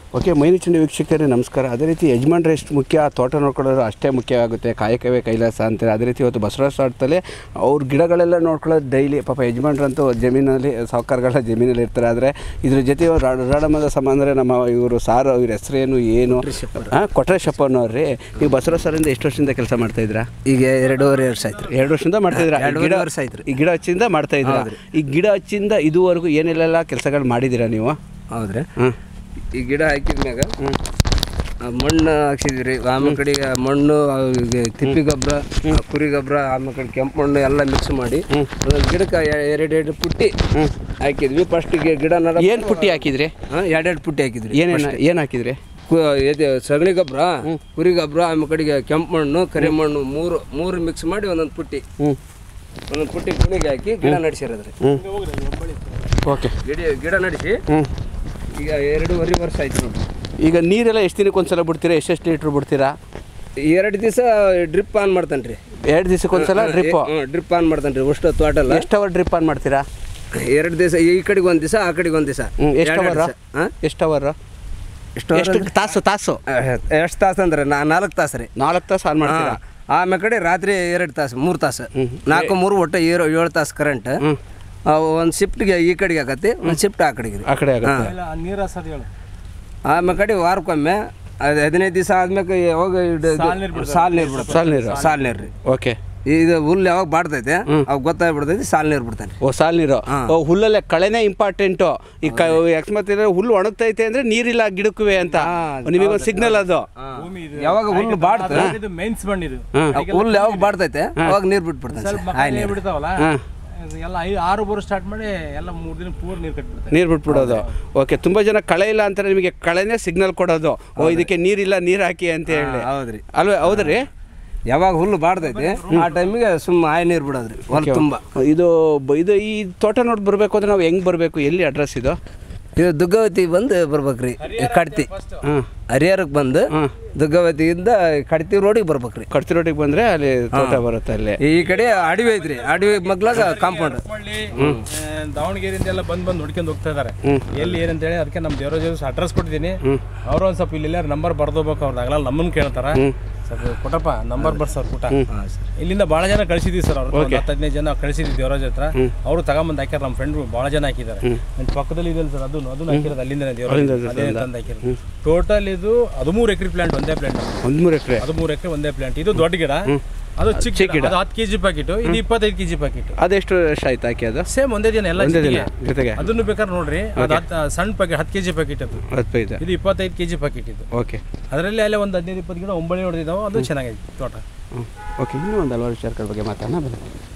Okay ಮೈನಿಚಂಡಿ ವೀಕ್ಷಕರೇ ನಮಸ್ಕಾರ ಅದೇ ರೀತಿ ಯಜಮಾನ್ರು ಎಷ್ಟು ಮುಖ್ಯ ತೋಟ ನೋಡ್ಕೊಳ್ಳೋದು ಅಷ್ಟೇ ಮುಖ್ಯವಾಗುತ್ತೆ ಕಾಯಕವೇ ಕೈಲಾಸ ಅಂತಾರೆ ಅದೇ ರೀತಿ ಇವತ್ತು ಬಸವರಾಜ್ ತೋಟದಲ್ಲಿ ಅವ್ರ ಗಿಡಗಳೆಲ್ಲ ನೋಡ್ಕೊಳ್ಳೋದು ಡೈಲಿ ಪಾಪ ಯಜಮಾನ್ರಂತೂ ಜಮೀನಲ್ಲಿ ಸಾವುಕಾರಗಳ ಜಮೀನಲ್ಲಿ ಇರ್ತಾರೆ ಆದರೆ ಇದ್ರ ಜೊತೆ ಇವ್ರು ರಾಡ ರಾಡಮದ ಸಮ ಅಂದರೆ ನಮ್ಮ ಇವರು ಸಾರು ಇವ್ರ ಹೆಸರೇನು ಏನು ಹಾಂ ಕೊಟ್ರೇಶಪ್ಪ ಅನ್ನೋರ್ರಿ ನೀವು ಬಸವರಾಜ್ ಸರಿಂದ ಎಷ್ಟು ವರ್ಷದಿಂದ ಕೆಲಸ ಮಾಡ್ತಾ ಇದ್ರಾ ಈಗ ಎರಡೂವರೆ ವರ್ಷ ಆಯ್ತು ರೀ ಎರಡು ವರ್ಷದಿಂದ ಮಾಡ್ತಾ ಇದ್ರ ಎರಡೂವರೆ ಗಿಡ ವರ್ಷ ಆಯ್ತು ರೀ. ಈ ಗಿಡ ಹಚ್ಚಿಂದ ಮಾಡ್ತಾ ಇದ್ರ ಈ ಗಿಡ ಹಚ್ಚಿಂದ ಇದುವರೆಗೂ ಏನೆಲ್ಲ ಕೆಲಸಗಳು ಮಾಡಿದ್ದೀರಾ ನೀವು ಹೌದ್ರಿ ಹಾಂ ಈ ಗಿಡ ಹಾಕಿದ್ಮ್ಯಾಗ ಆ ಮಣ್ಣು ಹಾಕ್ಸಿದ್ವಿ ರೀ ಆಮೇಲೆ ಕಡೆಗೆ ಮಣ್ಣು ಆ ಈಗ ತಿಪ್ಪಿ ಗೊಬ್ಬರ ಕುರಿ ಗೊಬ್ಬರ ಆಮೇಲೆ ಕಡೆ ಕೆಂಪು ಮಣ್ಣು ಎಲ್ಲ ಮಿಕ್ಸ್ ಮಾಡಿ ಒಂದೊಂದು ಗಿಡಕ್ಕೆ ಎರಡು ಎರಡು ಪುಟ್ಟಿ ಹಾಕಿದ್ವಿ ಫಸ್ಟಿಗೆ ಗಿಡ ನಡ ಏನು ಪುಟ್ಟಿ ಹಾಕಿದ್ರಿ ಹಾಂ ಎರಡೆರಡು ಪುಟ್ಟಿ ಹಾಕಿದ್ರಿ ಏನೇನು ಏನು ಹಾಕಿದ್ರಿ ಕು- ಇದು ಸಗಣಿ ಗೊಬ್ಬರ ಕುರಿ ಗೊಬ್ಬರ ಆಮೇಲೆ ಕಡೆಗೆ ಕೆಂಪು ಮಣ್ಣು ಕರಿ ಮಣ್ಣು ಮೂರು ಮೂರು ಮಿಕ್ಸ್ ಮಾಡಿ ಒಂದೊಂದು ಪುಟ್ಟಿ ಹ್ಞೂ ಒಂದೊಂದು ಪುಟ್ಟಿ ಗುಣಿಗೆ ಹಾಕಿ ಗಿಡ ನಡೆಸಿರೋದ್ರಿ ಹ್ಞೂ ಓಕೆ ಗಿಡ ಗಿಡ ನಡೆಸಿ ಹ್ಞೂ ಈಗ ಎರಡೂವರೆ ವರ್ಷ ಆಯ್ತು ನೋಡಿ ಈಗ ನೀರೆಲ್ಲ ಎಷ್ಟು ದಿನಕ್ಕೆ ಒಂದ್ಸಲ ಬಿಡ್ತೀರಾ ಎಷ್ಟೆಷ್ಟು ಲೀಟ್ರ್ ಬಿಡ್ತೀರಾ ಎರಡು ದಿವಸ ಡ್ರಿಪ್ ಆನ್ ಮಾಡ್ತಾನೆ ರೀ ಎರಡು ದಿವಸಕ್ಕೆ ಒಂದ್ಸಲ ಡ್ರಿಪ್ಪು ಡ್ರಿಪ್ ಆನ್ ಮಾಡ್ತಾನೆ ರೀ ಅಷ್ಟು ತೋಟಲ್ಲ ಎಷ್ಟು ಅವರ್ ಡ್ರಿಪ್ ಆನ್ ಮಾಡ್ತೀರಾ ಎರಡು ದಿವಸ ಈ ಕಡೆಗೆ ಒಂದು ದಿವಸ ಆ ಕಡೆಗೆ ಒಂದು ದಿವಸ ಹ್ಞೂ ಎಷ್ಟು ಅವರ್ ಎಷ್ಟು ಅವರ್ ಎಷ್ಟು ಎಷ್ಟು ತಾಸು ತಾಸು ಎಷ್ಟು ತಾಸು ಅಂದ್ರೆ ನಾ ನಾಲ್ಕು ತಾಸು ರೀ ನಾಲ್ಕು ತಾಸು ಆನ್ ಮಾಡ್ತೀರಾ ಆಮೇಲೆ ಕಡೆ ರಾತ್ರಿ ಎರಡು ತಾಸು ಮೂರು ತಾಸು ನಾಲ್ಕು ಮೂರು ಒಟ್ಟು ಏಳು ಏಳು ತಾಸು ಕರೆಂಟ್ ಒಂದು ಶಿಫ್ಟ್ಗೆ ಈ ಕಡೆಗೆ ಆಗತ್ತೆ ಒಂದು ಶಿಫ್ಟ್ ಆ ಕಡೆಗೆ ರೀ ಆ ಕಡೆ ಆಗುತ್ತೆ ನೀರು ಹಸೋದು ಹೇಳು ಆಮೇಲೆ ಕಡೆ ವಾರಕ್ಕೊಮ್ಮೆ ಅದು ಹದಿನೈದು ದಿವಸ ಆದ್ಮೇಲೆ ಯಾವಾಗ ಇದು- ಇದು ಸಾಲ್ ನೀರು ಬಿಡುತ್ತೆ ಸಾಲ್ ನೀರು ಸಾಲ್ ನೀರು ರೀ ಓಕೆ ಇದು ಹುಲ್ಲು ಯಾವಾಗ ಬಾಡ್ತೈತೆ ಅವಾಗ ಗೊತ್ತಾಗ್ಬಿಡ್ತೈತಿ ಸಾಲ್ ನೀರು ಬಿಡ್ತಾನೆ ಓ ಸಾಲ್ ನೀರು ಓ ಹುಲ್ಲಲ್ಲೇ ಕಳೆನೇ ಇಂಪಾರ್ಟೆಂಟು ಈ ಕ ಅಕಸ್ಮಾತ್ ಏನಾದ್ರು ಹುಲ್ಲು ಒಣಗ್ತೈತೆ ಅಂದ್ರೆ ನೀರಿಲ್ಲ ಗಿಡಕ್ಕುವೆ ಅಂತ ನಿಮಗೊಂದು ಸಿಗ್ನಲ್ ಅದು ಭೂಮಿ ಇದು ಯಾವಾಗ ಹುಲ್ಲು ಬಾಡ್ತ ಇದು ಮೇನ್ಸ್ ಮಣ್ಣು ಇದು ಹುಲ್ಲು ಯಾವಾಗ ಬಾಡ್ತೈತೆ ಅವಾಗ ನೀರು ಬಿಟ್ಬಿಡ್ತಾನೆ ಸ್ವಲ್ಪ ಸರ್. ಮಕ್ಕಳೇ ಬಿಡ್ತಾವಲ್ಲ ಅದು ಎಲ್ಲ ಐದು ಆರು ಬೋರ್ ಸ್ಟಾರ್ಟ್ ಮಾಡಿ ಎಲ್ಲ ಮೂರು ದಿನ ಪೂರ್ ನೀರು ಕಟ್ಬಿಡ್ತಾರೆ ನೀರು ಬಿಟ್ಬಿಡೋದು ಓಕೆ ತುಂಬ ಜನ ಕಳೆ ಇಲ್ಲ ಅಂತಾರೆ ನಿಮಗೆ ಕಳೆನೇ ಸಿಗ್ನಲ್ ಕೊಡೋದು ಓ ಇದಕ್ಕೆ ನೀರಿಲ್ಲ ನೀರು ಹಾಕಿ ಅಂತ ಹೇಳಿ ಹೌದ್ರಿ ಅಲ್ವೇ ಹೌದ್ರಿ ಯಾವಾಗ ಹುಲ್ಲು ಬಾಡ್ತೈತಿ ಆ ಟೈಮಿಗೆ ಸುಮ್ಮ ಆಯ ನೀರು ಬಿಡೋದ್ರಿ ಹೊಲ ತುಂಬ ಇದು ಬ- ಇದು ಈ ತೋಟ ನೋಡಿ ಬರಬೇಕು ಅಂದ್ರೆ ನಾವು ಹೆಂಗೆ ಬರಬೇಕು ಎಲ್ಲಿ ಅಡ್ರೆಸ್ ಇದು ಇದು ದುಗ್ಗವತಿ ಬಂದು ಬರ್ಬೇಕ್ರಿ ಕಡ್ತಿ ಹಾಂ ಹರಿಹರಕ್ಕೆ ಬಂದು ದುಗ್ಗವತಿಯಿಂದ ಕಡ್ತಿ ರೋಡಿಗೆ ಬರ್ಬೇಕ್ರಿ ಕಡ್ತಿ ರೋಟಿಗೆ ಬಂದರೆ ಅಲ್ಲಿ ತೋಟ ಬರುತ್ತೆ ಅಲ್ಲಿ ಈ ಕಡೆ ಅಡವಿ ಐತ್ರಿ ಅಡವಿ ಮಗ್ಲಾಗ ಕಾಂಪೌಂಡ್ ಹೊಳ್ಳಿ ದಾವಣಗೆರೆಯಿಂದ ಎಲ್ಲ ಬಂದ್ ಬಂದು ನೋಡ್ಕೊಂಡು ಹೋಗ್ತಾ ಇದಾರೆ ಎಲ್ಲಿ ಏನಂತ ಹೇಳಿ ಅದಕ್ಕೆ ನಮ್ಮ ದೇವರಾಜ್ ಅಡ್ರೆಸ್ ಕೊಟ್ಟಿದ್ದೀನಿ ಅವ್ರು ಒಂದು ಸ್ವಲ್ಪ ಇಲ್ಲಿ ನಂಬರ್ ಬರ್ದೋಬೇಕು ಅವ್ರದ್ದು ಆಗಲ್ಲ ನಮ್ಮನ್ನ ಕೇಳ್ತಾರ ಸ್ವಲ್ಪ ಕೊಟ್ಟಪ್ಪ ನಂಬರ್ ಬರ್ಸೋರ್ ಪುಟ ಇಲ್ಲಿಂದ ಭಾಳ ಜನ ಕಳಿಸಿದ್ವಿ ಸರ್ ಅವ್ರು ಒಂದು ಹತ್ತು ಹದಿನೈದು ಜನ ಕಳಿಸಿದ್ವಿ ದೇವರಾಜ್ ಹತ್ರ ಅವರು ತಗೊಂಬಂದು ಹಾಕ್ಯಾರ ನಮ್ಮ ಫ್ರೆಂಡ್ ಭಾಳ ಜನ ಹಾಕಿದ್ದಾರೆ ನನ್ನ ಪಕ್ಕದಲ್ಲಿ ಇದೆ ಸರ್ ಅದನ್ನು ಅದನ್ನು ಹಾಕಿರೋದು ಅಲ್ಲಿಂದ ದೇವರಾಜ್ ಅದೇ ತಂದು ಹಾಕಿರೋದು ಟೋಟಲ್ ಇದು ಹದಿಮೂರು ಎಕರೆ ಪ್ಲಾಂಟ್ ಒಂದೇ ಪ್ಲಾಂಟ್ ಒಂದು ಮೂರು ಎಕರೆ ಹದಿಮೂರು ಎಕರೆ ಒಂದೇ ಪ್ಲಾಂಟ್ ಇದು ದೊಡ್ಡ ಗಿಡ ಅದು ಚಿಕ್ಕ ಗಿಡ ಅದು ಹತ್ತು ಕೆಜಿ ಪ್ಯಾಕೆಟ್ ಇದು ಇಪ್ಪತ್ತೈದು ಕೆಜಿ ಪ್ಯಾಕೆಟ್ ಅದೆಷ್ಟು ವರ್ಷ ಆಯ್ತು ಹಾಕಿ ಅದು ಸೇಮ್ ಒಂದೇ ದಿನ ಎಲ್ಲ ಒಂದೇ ದಿನ ಜೊತೆಗೆ. ಜೊತೆಗೆ ಅದನ್ನು ಬೇಕಾದ್ರೆ ನೋಡ್ರಿ ಅದು ಹತ್ತು ಸಣ್ಣ ಪ್ಯಾಕೆಟ್ ಹತ್ತು ಕೆಜಿ ಪ್ಯಾಕೆಟ್ ಅದು ಹತ್ತು ಇದೆ ಇದು ಇಪ್ಪತ್ತೈದು ಕೆಜಿ ಪ್ಯಾಕೆಟ್ ಇದು ಓಕೆ ಅದರಲ್ಲಿ ಅಲ್ಲೇ ಒಂದು ಹದಿನೈದು ಇಪ್ಪತ್ತು ಗಿಡ ಒಂಬಳಿ ಹೊಡೆದಿದ್ದಾವೆ ಅದು ಚೆನ್ನಾಗೈತೆ ತೋಟ ಹ್ಞೂ ಓಕೆ ಇನ್ನೂ ಒಂದು ಹಲವಾರು ವಿಚಾರಗಳ ಬಗ್ಗೆ ಮಾತಾಡೋಣ ಬನ್ನಿ